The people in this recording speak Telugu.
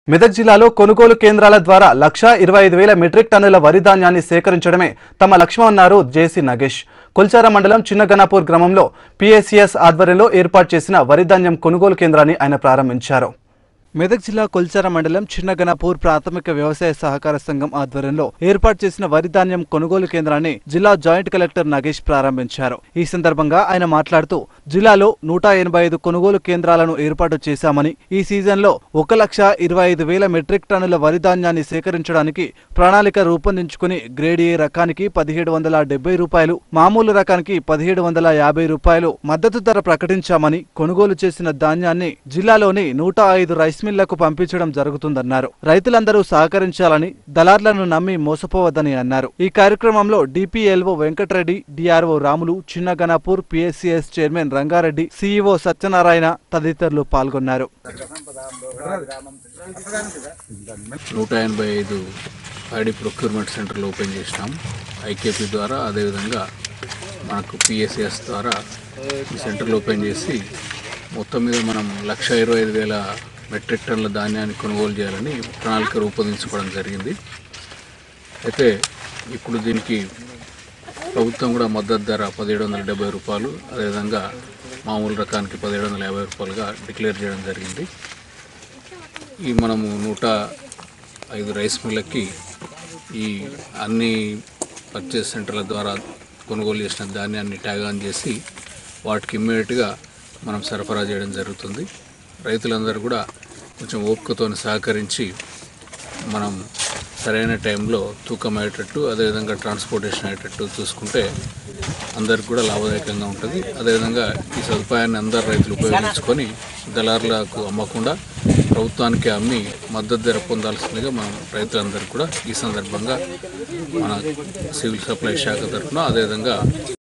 మెదక్ జిల్లాలో కొనుగోలు కేంద్రాల ద్వారా లక్షా ఇరవై ఐదు వేల మెట్రిక్ టన్నుల వరి ధాన్యాన్ని సేకరించడమే తమ లక్ష్యమన్నారు జేసీ నగేష్ కొల్చార మండలం చిన్నగనాపూర్ గ్రామంలో పిఎస్సిఎస్ ఆధ్వర్యంలో ఏర్పాటు చేసిన వరి ధాన్యం కొనుగోలు కేంద్రాన్ని ఆయన ప్రారంభించారు మెదక్ జిల్లా కొల్చార మండలం చిన్నగనాపూర్ ప్రాథమిక వ్యవసాయ సహకార సంఘం ఆధ్వర్యంలో ఏర్పాటు చేసిన వరి ధాన్యం కొనుగోలు కేంద్రాన్ని జిల్లా జాయింట్ కలెక్టర్ నగేష్ ప్రారంభించారు ఈ సందర్భంగా ఆయన మాట్లాడుతూ జిల్లాలో నూట ఎనభై ఐదు కొనుగోలు కేంద్రాలను ఏర్పాటు చేశామని ఈ సీజన్లో ఒక లక్ష ఇరవై ఐదు వేల మెట్రిక్ టన్నుల వరి ధాన్యాన్ని సేకరించడానికి ప్రణాళిక రూపొందించుకుని గ్రేడ్ ఏ రకానికి పదిహేడు వందల డెబ్బై రూపాయలు మామూలు రకానికి పదిహేడు వందల యాభై రూపాయలు మద్దతు ధర ప్రకటించామని కొనుగోలు చేసిన ధాన్యాన్ని జిల్లాలోని నూట ఐదు రైస్ మిల్లకు పంపించడం జరుగుతుందన్నారు రైతులందరూ సహకరించాలని దళార్లను నమ్మి మోసపోవద్దని అన్నారు ఈ కార్యక్రమంలో DPLO Venkatareddy DRO Ramulu Chinnaganapur PSCS chairman Rangareddy CEO Satyanarayana తదితరులు పాల్గొన్నారు నూట ఎనభై ఐదు ఐడి ప్రొక్యూర్మెంట్ సెంటర్లు ఓపెన్ చేసినాం ఐకేపీ ద్వారా అదేవిధంగా మనకు పిఎస్ఎస్ ద్వారా ఈ సెంటర్లు ఓపెన్ చేసి మొత్తం మీద మనం లక్ష ఇరవై ఐదు వేల మెట్రిక్ టన్నుల ధాన్యాన్ని కొనుగోలు చేయాలని ప్రణాళిక రూపొందించుకోవడం జరిగింది అయితే ఇప్పుడు దీనికి ప్రభుత్వం కూడా మద్దతు ధర పదిహేడు వందల డెబ్బై రూపాయలు అదేవిధంగా మామూలు రకానికి పదిహేడు వందల యాభై రూపాయలుగా డిక్లేర్ చేయడం జరిగింది ఈ మనము నూట ఐదు రైస్ మిల్లకి ఈ అన్ని పర్చేస్ సెంటర్ల ద్వారా కొనుగోలు చేసిన ధాన్యాన్ని ట్యాగ్ ఆన్ చేసి వాటికి ఇమ్మీడియట్గా మనం సరఫరా చేయడం జరుగుతుంది రైతులందరూ కూడా కొంచెం ఓపికతో సహకరించి మనం సరైన టైంలో తూకం అయ్యేటట్టు అదేవిధంగా ట్రాన్స్పోర్టేషన్ అయ్యేటట్టు చూసుకుంటే అందరికి కూడా లాభదాయకంగా ఉంటుంది అదేవిధంగా ఈ సదుపాయాన్ని అందరు రైతులు ఉపయోగించుకొని దళారులకు అమ్మకుండా ప్రభుత్వానికి అమ్మి మద్దతు ధర పొందాల్సిందిగా మనం రైతులందరూ కూడా ఈ సందర్భంగా మన సివిల్ సప్లై శాఖ తరఫున అదేవిధంగా